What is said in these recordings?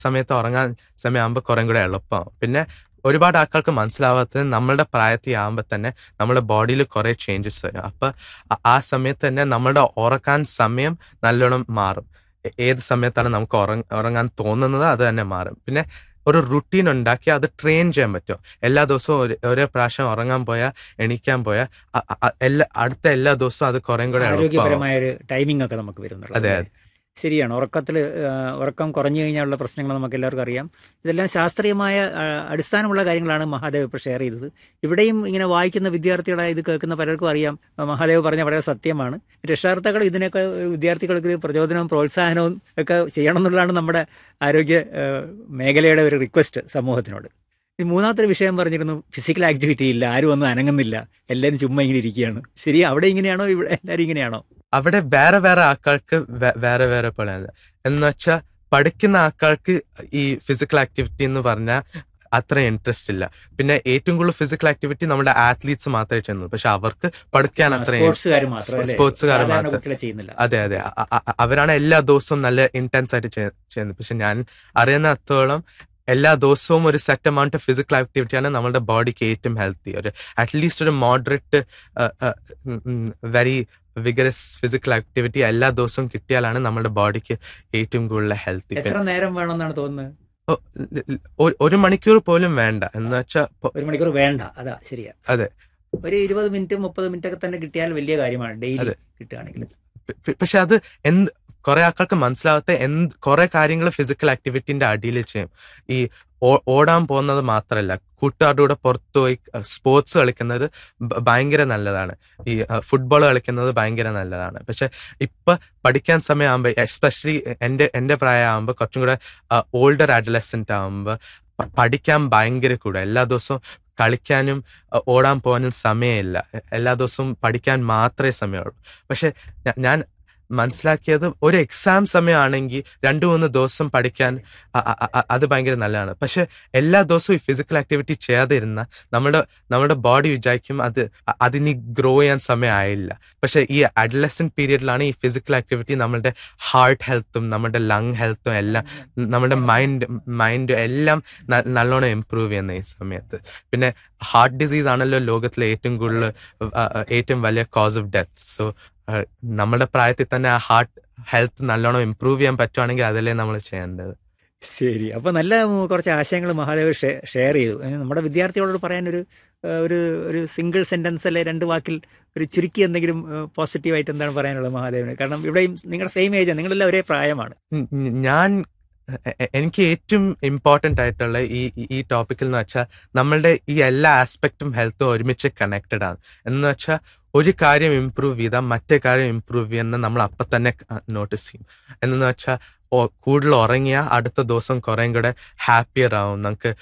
സമയത്ത് ഉറങ്ങാൻ സമയമാകുമ്പോൾ കുറേ കൂടെ എളുപ്പമാവും പിന്നെ ഒരുപാട് ആൾക്കാർക്ക് മനസ്സിലാവാത്തത് നമ്മളുടെ പ്രായത്തിൽ ആകുമ്പോൾ തന്നെ നമ്മുടെ ബോഡിയിൽ കുറേ ചേഞ്ചസ് വരും അപ്പം ആ സമയത്ത് തന്നെ നമ്മളുടെ ഉറക്കാൻ സമയം നല്ലോണം മാറും ഏ- ഏത് സമയത്താണ് നമുക്ക് ഉറങ്ങ ഉറങ്ങാൻ തോന്നുന്നത് അത് തന്നെ മാറും പിന്നെ ഒരു റുട്ടീൻ ഉണ്ടാക്കി അത് ട്രെയിൻ ചെയ്യാൻ പറ്റും എല്ലാ ദിവസവും ഒരു ഒരേ പ്രാവശ്യം ഉറങ്ങാൻ പോയാൽ എണീക്കാൻ പോയാൽ അ- അ- എല്ലാ അടുത്ത എല്ലാ ദിവസവും അത് കുറേ കൂടെ എളുപ്പമാവും ആരോഗ്യപരമായ ഒരു ടൈമിംഗ് ഒക്കെ നമുക്ക് വരുന്നുള്ളൂ അതെ, അല്ലേ? ശരിയാണ് ഉറക്കത്തിൽ ഉറക്കം കുറഞ്ഞു കഴിഞ്ഞാലുള്ള പ്രശ്നങ്ങൾ നമുക്ക് എല്ലാവർക്കും അറിയാം ഇതെല്ലാം ശാസ്ത്രീയമായ ആ, അടിസ്ഥാനമുള്ള കാര്യങ്ങളാണ് മഹാദേവ് ഇപ്പോൾ ഷെയർ ചെയ്തത് ഇവിടെയും ഇങ്ങനെ വായിക്കുന്ന വിദ്യാർത്ഥികളെ ഇത് കേൾക്കുന്ന പലർക്കും അറിയാം ആ, മഹാദേവ് പറഞ്ഞ വളരെ സത്യമാണ് രക്ഷാകർത്താക്കൾ ഇതിനൊക്കെ പ്രചോദനവും പ്രചോദനവും പ്രോത്സാഹനവും ഒക്കെ ചെയ്യണം എന്നുള്ളതാണ് നമ്മുടെ ആരോഗ്യ ആ, മേഖലയുടെ ഒരു റിക്വസ്റ്റ് സമൂഹത്തിനോട് ഈ മൂന്നാമത്തെ ഒരു വിഷയം പറഞ്ഞിരുന്നു ഫിസിക്കൽ ആക്ടിവിറ്റി ഇല്ല ആരും ഒന്നും അനങ്ങുന്നില്ല എല്ലാവരും ചുമ്മാ ഇങ്ങനെ ഇരിക്കുകയാണ് ശരി അവിടെ ഇങ്ങനെയാണോ ഇവിടെ എല്ലാവരും ഇങ്ങനെയാണോ അവിടെ വേറെ വേറെ ആൾക്കാർക്ക് വേ- വേറെ വേറെ പോലെയാണ് എന്ന് വെച്ചാൽ പഠിക്കുന്ന ആൾക്കാർക്ക് ഈ ഫിസിക്കൽ ആക്ടിവിറ്റി എന്ന് പറഞ്ഞാൽ അത്ര ഇൻട്രസ്റ്റ് ഇല്ല പിന്നെ ഏറ്റവും കൂടുതൽ ഫിസിക്കൽ ആക്ടിവിറ്റി നമ്മുടെ ആത്ലീറ്റ്സ് മാത്രമേ ചെയ്യുന്നു പക്ഷെ അവർക്ക് പഠിക്കാൻ അത്ര സ്പോർട്സുകാർ മാത്രം അല്ലേ? സ്പോർട്സുകാർ സാധാരണ മാത്രം. കുട്ടികളെ ചെയ്യുന്നില്ല അതെ അതെ അ- അ- അ- അവരാണ് എല്ലാ ദിവസവും നല്ല ഇന്റൻസ് ആയിട്ട് ചെയ്യ- ചെയ്യുന്നത് പക്ഷെ ഞാൻ അറിയുന്നിടത്തോളം എല്ലാ ദിവസവും ഒരു സെറ്റ് എമൗണ്ട് ഫിസിക്കൽ ആക്ടിവിറ്റിയാണ് നമ്മുടെ ബോഡിക്ക് ഏറ്റവും ഹെൽത്തി ഒരു അറ്റ്ലീസ്റ്റ് ഒരു moderate very vigorous physical activity എല്ലാ ദിവസവും കിട്ടിയാലാണ് നമ്മുടെ ബോഡിക്ക് ഏറ്റവും കൂടുതൽ ഹെൽത്തി എത്ര നേരം വേണമെന്നാണ് തോന്നുന്നത് ഒരു മണിക്കൂർ പോലും വേണ്ട എന്ന് വെച്ചാൽ ഒരു മണിക്കൂർ വേണ്ട അതാ ശരിയാ അതെ. ഒരു ഇരുപത് മിനിറ്റ് മുപ്പത് മിനിറ്റ് ഒക്കെ തന്നെ കിട്ടിയാൽ വലിയ കാര്യമാണ് ഡെയിലി അതെ. കിട്ടുകയാണെങ്കിൽ പ- പക്ഷെ അത് എന്ത് കുറെ ആൾക്കാർക്ക് മനസ്സിലാവാത്ത എന്ത് കുറെ കാര്യങ്ങൾ ഫിസിക്കൽ ആക്ടിവിറ്റിന്റെ അടിയിൽ ചെയ്യും ഈ ഓ- ഓടാൻ പോകുന്നത് മാത്രമല്ല കൂട്ടുകാരുടെ കൂടെ പുറത്തു പോയി സ്പോർട്സ് കളിക്കുന്നത് ഭ- ഭയങ്കര നല്ലതാണ് ഈ ഫുട്ബോൾ കളിക്കുന്നത് ഭയങ്കര നല്ലതാണ് പക്ഷെ ഇപ്പൊ പഠിക്കാൻ സമയമാകുമ്പോൾ എസ്പെഷ്യലി എൻ്റെ എൻ്റെ പ്രായമാകുമ്പോൾ കുറച്ചും കൂടെ ഓൾഡർ അഡലസെന്റ് ആകുമ്പോൾ പഠിക്കാൻ ഭയങ്കര കൂടെ എല്ലാ ദിവസവും കളിക്കാനും അഹ് ഓടാൻ പോകാനും സമയമില്ല എല്ലാ ദിവസവും പഠിക്കാൻ മാത്രമേ സമയമുള്ളൂ പക്ഷെ ഞ- ഞാൻ മനസ്സിലാക്കിയത് ഒരു എക്സാം സമയമാണെങ്കിൽ രണ്ടു മൂന്ന് ദിവസം പഠിക്കാൻ അ- അ- അ- അത് ഭയങ്കര നല്ലതാണ് പക്ഷെ എല്ലാ ദിവസവും ഈ ഫിസിക്കൽ ആക്ടിവിറ്റി ചെയ്യാതിരുന്ന നമ്മുടെ നമ്മുടെ ബോഡി വിചാരിക്കും അത് അ- അതിന് ഗ്രോ ചെയ്യാൻ സമയമായില്ല പക്ഷെ ഈ അഡലസെന്റ് പീരീഡിലാണ് ഈ ഫിസിക്കൽ ആക്ടിവിറ്റി നമ്മുടെ ഹാർട്ട് ഹെൽത്തും നമ്മുടെ ലങ് ഹെൽത്തും എല്ലാം നമ്മുടെ മൈൻഡ് മൈൻഡ് എല്ലാം ന- നല്ലോണം ഇമ്പ്രൂവ് ചെയ്യുന്ന ഈ സമയത്ത് പിന്നെ ഹാർട്ട് ഡിസീസ് ആണല്ലോ ലോകത്തിലെ ഏറ്റവും കൂടുതൽ അ, അ, ഏറ്റവും വലിയ കോസ് ഓഫ് ഡെത്ത് സോ നമ്മുടെ പ്രായത്തിൽ തന്നെ ആ ഹാർട്ട് ഹെൽത്ത് നല്ലോണം ഇമ്പ്രൂവ് ചെയ്യാൻ പറ്റുവാണെങ്കിൽ അതല്ലേ നമ്മൾ ചെയ്യേണ്ടത് ശരി അപ്പൊ നല്ല ഉം, കുറച്ച് ആശയങ്ങൾ മഹാദേവ് ഷെ- ഷെയർ ചെയ്തു ഏ, നമ്മുടെ വിദ്യാർത്ഥികളോട് പറയാൻ ഒരു ഏ, ഒരു ഒരു സിംഗിൾ സെന്റൻസ് അല്ലെ രണ്ട് വാക്കിൽ ഒരു ചുരുക്കി എന്തെങ്കിലും പോസിറ്റീവായിട്ട് എന്താണ് പറയാനുള്ളത് മഹാദേവിന് കാരണം ഇവിടെയും നിങ്ങളുടെ സെയിം ഏജ് നിങ്ങളെല്ലാം ഒരേ പ്രായമാണ് ഉം, ഉം, ഞാൻ എ- എ- എനിക്ക് ഏറ്റവും ഇമ്പോർട്ടൻ്റ് ആയിട്ടുള്ള ഈ ഈ- ഈ ടോപ്പിക്കിൽ എന്ന് വെച്ചാൽ നമ്മളുടെ ഈ എല്ലാ ആസ്പെക്റ്റും ഹെൽത്തും ഒരുമിച്ച് കണക്റ്റഡ് ആണ് എന്ന് വെച്ചാൽ ഒരു കാര്യം ഇമ്പ്രൂവ് ചെയ്താൽ മറ്റേ കാര്യം ഇമ്പ്രൂവ് ചെയ്യുന്ന നമ്മൾ അപ്പം തന്നെ നോട്ടീസ് ചെയ്യും എന്നു വെച്ചാൽ കൂടുതൽ ഉറങ്ങിയാൽ അടുത്ത ദിവസം കുറേം കൂടെ ഹാപ്പിയർ ആവും നമുക്ക്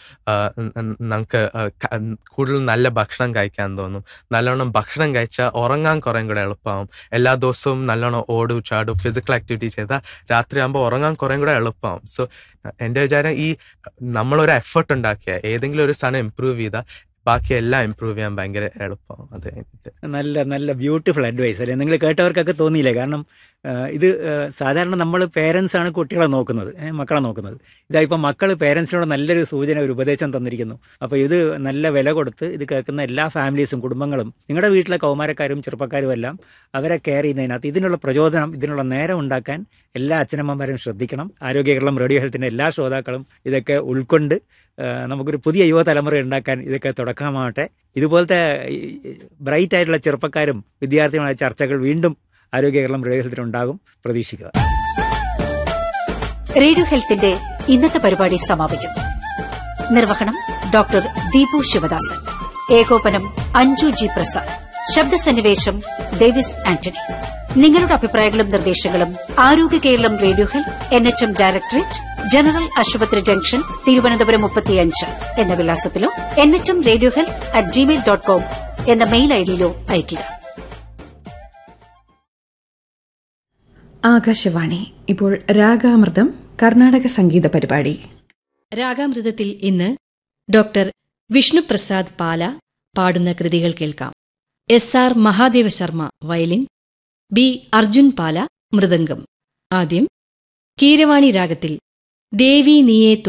നമുക്ക് കൂടുതൽ നല്ല ഭക്ഷണം കഴിക്കാൻ തോന്നും നല്ലോണം ഭക്ഷണം കഴിച്ചാൽ ഉറങ്ങാൻ കുറേം കൂടെ എളുപ്പമാവും എല്ലാ ദിവസവും നല്ലോണം ഓടും ചാടും ഫിസിക്കൽ ആക്ടിവിറ്റി ചെയ്താൽ രാത്രിയാകുമ്പോൾ ഉറങ്ങാൻ കുറേം കൂടെ എളുപ്പമാവും സോ എൻ്റെ വിചാരം ഈ നമ്മളൊരു എഫേർട്ട് ഉണ്ടാക്കിയ ഏതെങ്കിലും ഒരു സാധനം ഇമ്പ്രൂവ് ചെയ്താൽ ബാക്കി എല്ലാം ഇമ്പ്രൂവ് ചെയ്യാൻ ഭയങ്കര എളുപ്പമാവും അത് കഴിഞ്ഞിട്ട് നല്ല നല്ല ബ്യൂട്ടിഫുൾ അഡ്വൈസ് അല്ലേ നിങ്ങൾ കേട്ടവർക്കൊക്കെ തോന്നിയില്ലേ കാരണം ആ, ഇത് ആ, സാധാരണ നമ്മൾ പേരൻസ് ആണ് കുട്ടികളെ നോക്കുന്നത് ഏ, മക്കളെ നോക്കുന്നത് ഇതാ ഇപ്പം മക്കൾ പേരൻസിനോട് നല്ലൊരു സൂചന ഒരു ഉപദേശം തന്നിരിക്കുന്നു അപ്പോൾ ഇത് നല്ല വില കൊടുത്ത് ഇത് കേൾക്കുന്ന എല്ലാ ഫാമിലീസും കുടുംബങ്ങളും നിങ്ങളുടെ വീട്ടിലെ കൗമാരക്കാരും ചെറുപ്പക്കാരും എല്ലാം അവരെ കെയർ ചെയ്യുന്നതിനകത്ത് ഇതിനുള്ള പ്രചോദനം ഇതിനുള്ള നേരം ഉണ്ടാക്കാൻ എല്ലാ അച്ഛനമ്മമാരും ശ്രദ്ധിക്കണം ആരോഗ്യ കേരളം റേഡിയോ ഹെൽത്തിൻ്റെ എല്ലാ ശ്രോതാക്കളും ഇതൊക്കെ ഉൾക്കൊണ്ട് ആ, നമുക്കൊരു പുതിയ യുവതലമുറ ഉണ്ടാക്കാൻ ഇതൊക്കെ തുടക്കമാവട്ടെ ഇതുപോലത്തെ ബ്രൈറ്റ് ആയിട്ടുള്ള ചെറുപ്പക്കാരും വിദ്യാർത്ഥികളുമായ ചർച്ചകൾ വീണ്ടും ആരോഗ്യ കേരളം റേഡിയോ ഹെൽത്തിൽ ഉണ്ടാകും പ്രതീക്ഷിക്കുക റേഡിയോ ഹെൽത്തിന്റെ ഇന്നത്തെ പരിപാടി സമാപിക്കുന്നു നിർവഹണം ഡോക്ടർ ദീപു ശിവദാസൻ ഏകോപനം അഞ്ജു ജി പ്രസാദ് ശബ്ദസന്നിവേശം ഡേവിസ് ആന്റണി നിങ്ങളുടെ അഭിപ്രായങ്ങളും നിർദ്ദേശങ്ങളും ആരോഗ്യ Keralam radio health N H M directorate general ആശുപത്രി ജംഗ്ഷൻ തിരുവനന്തപുരം മുപ്പത്തിയഞ്ച് എന്ന വിലാസത്തിലോ N H M radio health at gmail dot com എന്ന മെയിൽ ഐഡിയിലോ അയയ്ക്കുക ആകാശവാണി ഇപ്പോൾ രാഗാമൃതം കർണാടക സംഗീത പരിപാടി രാഗാമൃതത്തിൽ ഇന്ന് ഡോക്ടർ വിഷ്ണുപ്രസാദ് പാല പാടുന്ന കൃതികൾ കേൾക്കാം S R Mahadeva Sharma violin B Arjun Pala mridangam ആദ്യം കീരവാണി രാഗത്തിൽ ദേവി നീയെ